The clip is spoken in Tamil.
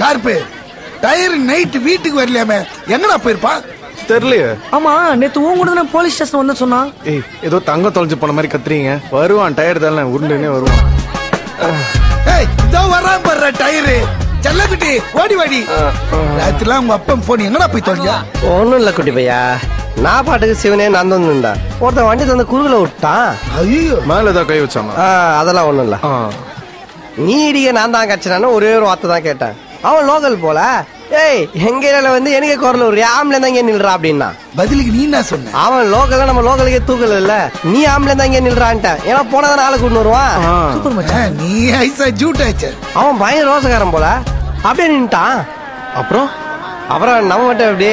ஷார்ப்பு டயர் நைட் வீட்டுக்கு வரலையாமே எங்கடா போயிருப்பா தெரியலையே ஆமா நேத்து உன் கூட தானே போலீஸ் ஸ்டேஷன் வந்து சொன்னா ஏய் ஏதோ தங்கம் தொலைஞ்சு போன மாதிரி கத்துறீங்க வருவான் டயர் தானே உருண்டுனே வருவான் ஏய் இதோ வரான் பாரு டயரு செல்லக்குட்டி ஓடி வாடி ராத்திரிலாம் உங்க அப்பன் போன் எங்கடா போய் தொலைஞ்சா ஒன்றும் இல்லை குட்டி பையா நான் பாட்டுக்கு சிவனே நான் வந்துருந்தா ஒருத்தன் வண்டி தந்து குறுகல விட்டான் ஐயோ மேல ஏதோ கை வச்சாமா ஆ, அதெல்லாம் ஒன்றும் இல்லை ஆ நீ இடிக்க நான் தான் கட்சினான்னு ஒரே ஒரு வார்த்தை தான் கேட்டேன் அவன் லோக்கல் போல ஏய் எங்க ஏரியால வந்து எனக்கு குரல் ஒரு ஆம்பளை தான் இங்கே நில்றா அப்படின்னா பதிலுக்கு நீ என்ன சொன்ன அவன் லோக்கல்ல நம்ம லோக்கலுக்கே தூக்கல இல்ல நீ ஆம்பளை தான் இங்கே நில்றான்ட்டான் ஏன்னா போனதான் ஆளை கொண்டு வருவான் ஆ. சூப்பர் மச்சான் ஆ, நீ ஐசா ஜூட் ஆச்சு அவன் பயங்கர ரோசக்காரன் போல அப்படியே நின்ட்டான் அப்புறம் அப்புறம் நம்ம மட்டும் எப்படி